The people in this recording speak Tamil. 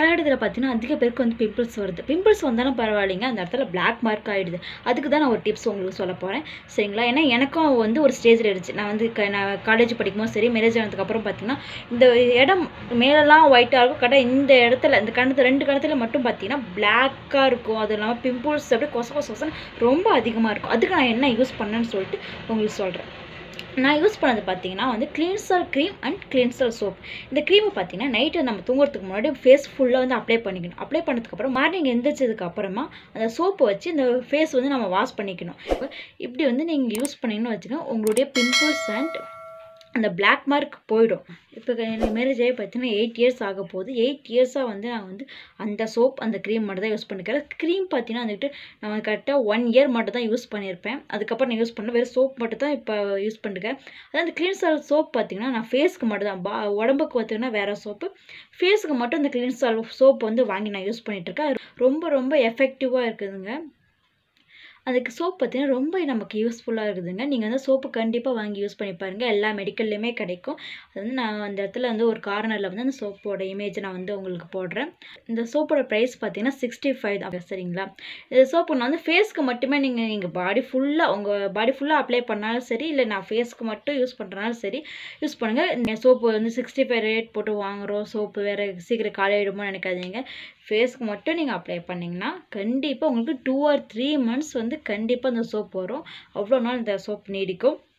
ஆகிடுதுல பார்த்தீங்கன்னா அதிக பேருக்கு வந்து பிம்பிள்ஸ் வருது பிம்பிள்ஸ் வந்தாலும் பரவாயில்லைங்க அந்த இடத்துல பிளாக் மார்க் ஆகிடுது அதுக்கு தான் நான் ஒரு டிப்ஸ் உங்களுக்கு சொல்ல போகிறேன் சரிங்களா ஏன்னா எனக்கும் வந்து ஒரு ஸ்டேஜில் இருந்துச்சு நான் வந்து க நான் காலேஜ் படிக்கும்போது சரி மேரேஜ் ஆனதுக்கப்புறம் பார்த்தீங்கன்னா இந்த இடம் மேலெல்லாம் ஒயிட்டாக இருக்கும் கரெக்டாக இந்த இடத்துல இந்த கணத்து ரெண்டு கணத்துல மட்டும் பார்த்தீங்கன்னா பிளாக்காக இருக்கும் அது இல்லாமல் பிம்பிள்ஸ் அப்படியே கொச கொச கொசன்னு ரொம்ப அதிகமாக இருக்கும் அதுக்கு நான் என்ன யூஸ் பண்ணேன்னு சொல்லிட்டு உங்களுக்கு சொல்கிறேன் நான் யூஸ் பண்ணது பார்த்தீங்கன்னா வந்து cleanser cream and cleanser soap இந்த க்ரீமை பார்த்தீங்கன்னா நைட்டு நம்ம தூங்குறதுக்கு முன்னாடி ஃபேஸ் ஃபுல்லாக வந்து அப்ளை பண்ணிக்கணும் அப்ளை பண்ணதுக்கப்புறம் மார்னிங் எந்திரிச்சதுக்கு அப்புறமா அந்த சோப்பை வச்சு இந்த ஃபேஸ் வந்து நம்ம வாஷ் பண்ணிக்கணும் இப்படி வந்து நீங்கள் யூஸ் பண்ணீங்கன்னு வச்சுக்கோங்க உங்களுடைய பிம்பிள்ஸ் அண்ட் அந்த பிளாக் மார்க் போயிடும் இப்போ எனக்கு மேரேஜ் ஆகி பார்த்தீங்கன்னா எயிட் இயர்ஸ் ஆக போகுது எயிட் இயர்ஸாக வந்து நான் வந்து அந்த சோப் அந்த க்ரீம் மட்டும் தான் யூஸ் பண்ணிக்கிறேன் க்ரீம் பார்த்தீங்கன்னா வந்துட்டு நான் கரெக்டாக ஒன் இயர் மட்டும் தான் யூஸ் பண்ணியிருப்பேன் அதுக்கப்புறம் நான் யூஸ் பண்ணல வெறும் சோப் மட்டும் தான் இப்போ யூஸ் பண்ணிருக்கேன் அதாவது அந்த கிளீன்சால் சோப் பார்த்தீங்கன்னா நான் ஃபேஸ்க்கு மட்டும் தான் பா உடம்புக்கு பார்த்தீங்கன்னா வேறு சோப்பு ஃபேஸுக்கு மட்டும் இந்த கிளீன்சால் சோப் வந்து வாங்கி நான் யூஸ் பண்ணிகிட்ருக்கேன் ரொம்ப ரொம்ப எஃபெக்டிவாக இருக்குதுங்க அதுக்கு சோப் பார்த்தீங்கன்னா ரொம்ப நமக்கு யூஸ்ஃபுல்லாக இருக்குதுங்க நீங்கள் வந்து சோப்பு கண்டிப்பாக வாங்கி யூஸ் பண்ணி பாருங்கள் எல்லா மெடிக்கல்லையுமே கிடைக்கும் அது வந்து நான் அந்த இடத்துல வந்து ஒரு கார்னரில் வந்து அந்த சோப்போட இமேஜை நான் வந்து உங்களுக்கு போடுறேன் இந்த சோப்போட ப்ரைஸ் பார்த்தீங்கன்னா சிக்ஸ்டி ஃபைவ் தான் சரிங்களா இந்த சோப்பு நான் வந்து ஃபேஸ்க்கு மட்டுமே நீங்கள் நீங்கள் பாடி ஃபுல்லாக உங்கள் பாடி ஃபுல்லாக அப்ளை பண்ணாலும் சரி இல்லை நான் ஃபேஸ்க்கு மட்டும் யூஸ் பண்ணுறனாலும் சரி யூஸ் பண்ணுங்கள் இந்த சோப்பு வந்து சிக்ஸ்டி ஃபைவ் ரேட் போட்டு வாங்குகிறோம் சோப்பு வேறு சீக்கிரம் காலியாயிடுமோ நினைக்காதீங்க ஃபேஸ்க்கு மட்டும் நீங்கள் அப்ளை பண்ணிங்கன்னா கண்டிப்பாக உங்களுக்கு டூ ஆர் த்ரீ மந்த்ஸ் வந்து கண்டிப்பாக அந்த சோப் வரும் அவ்வளோ நாள் இந்த சோப் நீடிக்கும்